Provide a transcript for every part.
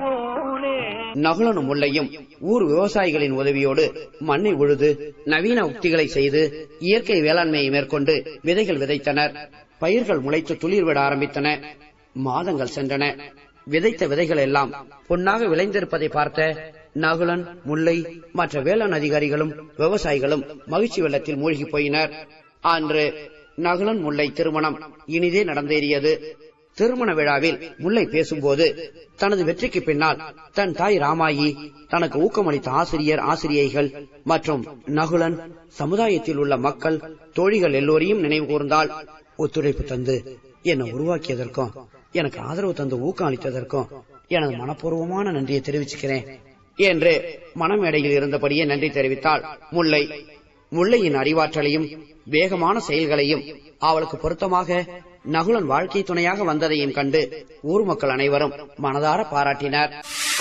போலே நகுலனும் முல்லையும் ஊர் விவசாயிகளின் உதவியோடு மண்ணை உழுது நவீன உக்திகளை செய்து இயற்கை வேளாண்மையை மேற்கொண்டு விதைகள் விதைத்தனர் பயிர்கள் முளைத்து துளிர்விட ஆரம்பித்தன மாதங்கள் சென்றன விதைத்த விதைகள் எல்லாம் பொன்னாக விளைந்திருப்பதை பார்த்த நகுலன் முல்லை மற்ற வேளாண் அதிகாரிகளும் விவசாயிகளும் மகிழ்ச்சி வெள்ளத்தில் மூழ்கி போயினர் அன்று நகுலன் முல்லை திருமணம் இனிதே நடந்தேறியது திருமண விழாவில் முல்லை பேசும்போது தனது வெற்றிக்கு பின்னால் தன் தாய் ராமாயி தனக்கு ஊக்கமளித்த ஆசிரியர் ஆசிரியைகள் மற்றும் நகுலன் சமுதாயத்தில் உள்ள மக்கள் தோழிகள் எல்லோரையும் நினைவு கூர்ந்தால் ஒத்துழைப்பு தந்து என்னை உருவாக்கியதற்கும் எனக்கு ஆதரவு தந்து ஊக்கம் அளித்ததற்கும் எனது மனப்பூர்வமான நன்றியை தெரிவிச்சுக்கிறேன் என்று மனமேடையில் இருந்தபடியே நன்றி தெரிவித்தாள் முல்லை முல்லையின் அறிவாற்றலையும் வேகமான செயல்களையும் அவளுக்கு பொருத்தமாக நகுலன் வாழ்க்கை துணையாக வந்ததையும் கண்டு ஊர் மக்கள் அனைவரும் மனதார பாராட்டினர்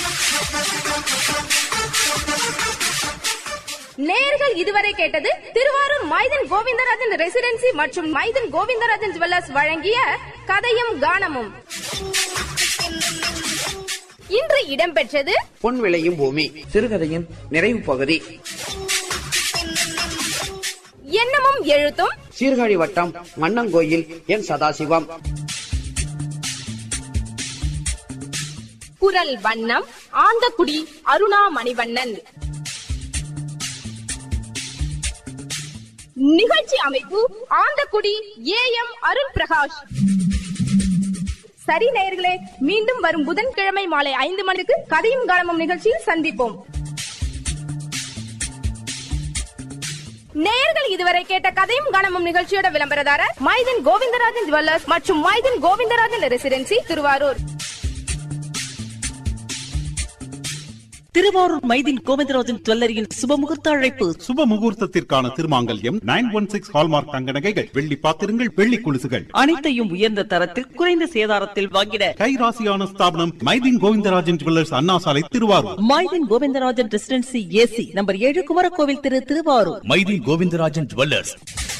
நேர்கள் இதுவரை கேட்டது திருவாரூர் மைதன் கோவிந்தராஜன் ரெசிடென்சி மற்றும் மைதன் கோவிந்தராஜன் ஜுவல்லர்ஸ் வழங்கிய கதையும் கானமும் இன்று இடம்பெற்றது பொன் விளையும் பூமி சிறுகதையின் நிறைவு பகுதி எண்ணமும் எழுத்தும் சீர்காழி வட்டம் மன்னங்கோயில் என் சதாசிவம் குரல் வண்ணம் ஆந்தக்குடி அருணா மணிவண்ணன் நிகழ்ச்சி அமைப்பு ஆந்தக்குடி ஏ எம் அருண் பிரகாஷ் சரி நேயர்களே மீண்டும் வரும் புதன்கிழமை மாலை ஐந்து மணிக்கு கதையும் காலமும் நிகழ்ச்சியில் சந்திப்போம் நேயர்கள் இதுவரை கேட்ட கதையும் கணமும் நிகழ்ச்சியோட விளம்பரதாரர் மைதன் கோவிந்தராஜன் ஜுவல்லர்ஸ் மற்றும் மைதன் கோவிந்தராஜன் ரெசிடென்சி திருவாரூர் திருவாரூர் மைதின் கோவிந்தராஜன் ஜுவல்லரியின் சுபமுகூர்த்த அழைப்பு சுப முகூர்த்தத்திற்கான திருமாங்கல்யம் நைன் ஒன் சிக்ஸ் ஹால்மார்க் தங்க நகைகள் வெள்ளி பாத்திரங்கள் வெள்ளி குலுசுகள் அனைத்தையும் உயர்ந்த தரத்தில் குறைந்த சேதாரத்தில் வாங்கிட கைராசியான ஸ்தாபனம் Maideen Govindarajan jewellers Anna Salai Thiruvarur Maithin Govindarajan residency AC number ஏழு குமரகோவில் திரு திருவாரூர் மைதி கோவிந்தராஜன் ஜுவல்லர்ஸ்